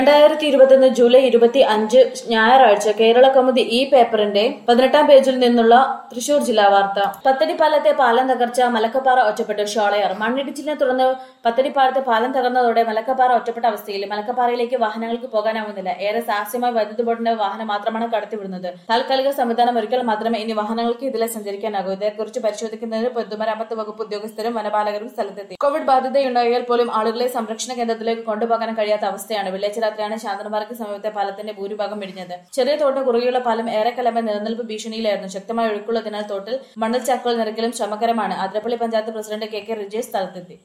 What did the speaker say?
രണ്ടായിരത്തി ഇരുപത്തിയൊന്ന് ജൂലൈ ഇരുപത്തി അഞ്ച് ഞായറാഴ്ച കേരള കൗമുദി ഈ പേപ്പറിന്റെ പതിനെട്ടാം പേജിൽ നിന്നുള്ള തൃശൂർ ജില്ലാ വാർത്ത പത്തടിപ്പാലത്തെ പാലം തകർച്ച മലക്കപ്പാറ ഒറ്റപ്പെട്ടു ഷോളയാർ മണ്ണിടിച്ചിലിനെ തുടർന്ന് പത്തടിപ്പാലത്തെ പാലം തകർന്നതോടെ മലക്കപ്പാറ ഒറ്റപ്പെട്ട അവസ്ഥയിൽ മലക്കപ്പാറയിലേക്ക് വാഹനങ്ങൾക്ക് പോകാനാവുന്നില്ല ഏറെ സാഹസ്യമായി വൈദ്യുതി ബോർഡിന്റെ വാഹനം മാത്രമാണ് കടത്തിവിടുന്നത് താൽക്കാലിക സംവിധാനം ഒരുക്കൽ മാത്രമേ ഇനി വാഹനങ്ങൾക്ക് ഇതിലെ സഞ്ചരിക്കാനാകൂ ഇതേക്കുറിച്ച് പരിശോധിക്കുന്നതിന് പൊതുമരാമത്ത് വകുപ്പ് ഉദ്യോഗസ്ഥരും വനപാലകരും സ്ഥലത്തെത്തി കോവിഡ് ബാധ്യതയുണ്ടായാൽ പോലും ആളുകളെ സംരക്ഷണ കേന്ദ്രത്തിലേക്ക് കൊണ്ടുപോകാൻ കഴിയാത്ത അവസ്ഥയാണ് വെള്ളിയാഴ്ച രാത്രിയാണ് ശാന്തനപാറയ്ക്ക് സമീപത്തെ പാലത്തിന്റെ ഭൂരിഭാഗം ഇടിഞ്ഞത് ചെറിയ തോട്ടിന് കുറുകെയുള്ള പാലം ഏറെക്കാലമായി നിലനിൽപ്പ് ഭീഷണിയിലായിരുന്നു ശക്തമായ ഒഴുക്കുള്ളതിനാൽ തോട്ടിൽ മണൽ ചാക്കുകൾ നിറയ്ക്കലും ശ്രമകരമാണ് Athirappilly panchayat president K K Rijesh സ്ഥലത്തെത്തി